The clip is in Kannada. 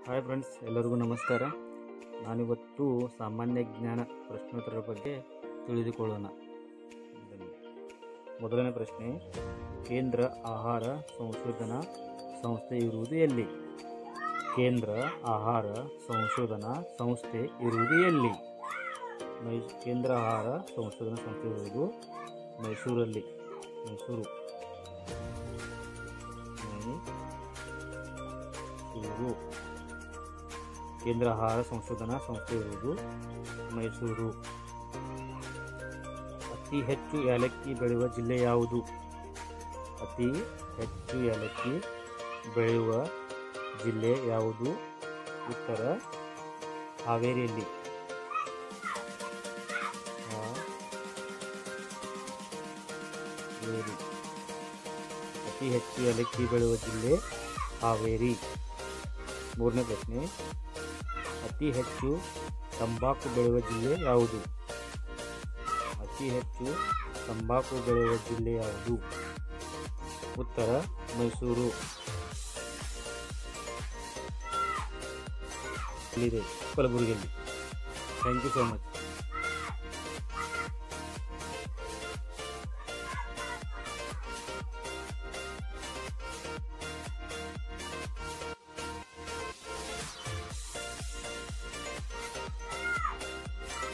ಹಾಯ್ ಫ್ರೆಂಡ್ಸ್ ಎಲ್ಲರಿಗೂ ನಮಸ್ಕಾರ ನಾನಿವತ್ತು ಸಾಮಾನ್ಯ ಜ್ಞಾನ ಪ್ರಶ್ನೋತ್ತರ ಬಗ್ಗೆ ತಿಳಿದುಕೊಳ್ಳೋಣ ಬನ್ನಿ. ಮೊದಲನೇ ಪ್ರಶ್ನೆ ಕೇಂದ್ರ ಆಹಾರ ಸಂಶೋಧನಾ ಸಂಸ್ಥೆ ಇರುವುದು ಎಲ್ಲಿ ಕೇಂದ್ರ ಆಹಾರ ಸಂಶೋಧನಾ ಸಂಸ್ಥೆ ಇರುವುದು ಎಲ್ಲಿ ಮೈ ಕೇಂದ್ರ ಆಹಾರ ಸಂಶೋಧನಾ ಸಂಸ್ಥೆ ಇರುವುದು ಮೈಸೂರಲ್ಲಿ ಮೈಸೂರು ಮೈಸೂರು ಕೇಂದ್ರ ಆಹಾರ ಸಂಶೋಧನಾ ಸಂಸ್ಥೆ ಇರುವುದು ಮೈಸೂರು ಅತಿ ಹೆಚ್ಚು ಏಲಕ್ಕಿ ಬೆಳೆಯುವ ಜಿಲ್ಲೆ ಯಾವುದು ಅತಿ ಹೆಚ್ಚು ಏಲಕ್ಕಿ ಬೆಳೆಯುವ ಜಿಲ್ಲೆ ಯಾವುದು ಉತ್ತರ ಹಾವೇರಿಯಲ್ಲಿ ಹಾವೇರಿ ಅತಿ ಹೆಚ್ಚು ಏಲಕ್ಕಿ ಬೆಳೆಯುವ ಜಿಲ್ಲೆ ಹಾವೇರಿ ಮೂರನೇ ಪ್ರಶ್ನೆ ಅತಿ ಹೆಚ್ಚು ತಂಬಾಕು ಬೆಳೆಯುವ ಜಿಲ್ಲೆ ಯಾವುದು ಅತಿ ಹೆಚ್ಚು ತಂಬಾಕು ಬೆಳೆಯುವ ಜಿಲ್ಲೆ ಯಾವುದು ಉತ್ತರ ಮೈಸೂರು ಇಲ್ಲಿದೆ ಕಲಬುರಗಿಯಲ್ಲಿ ಥ್ಯಾಂಕ್ ಯು ಸೋ ಮಚ್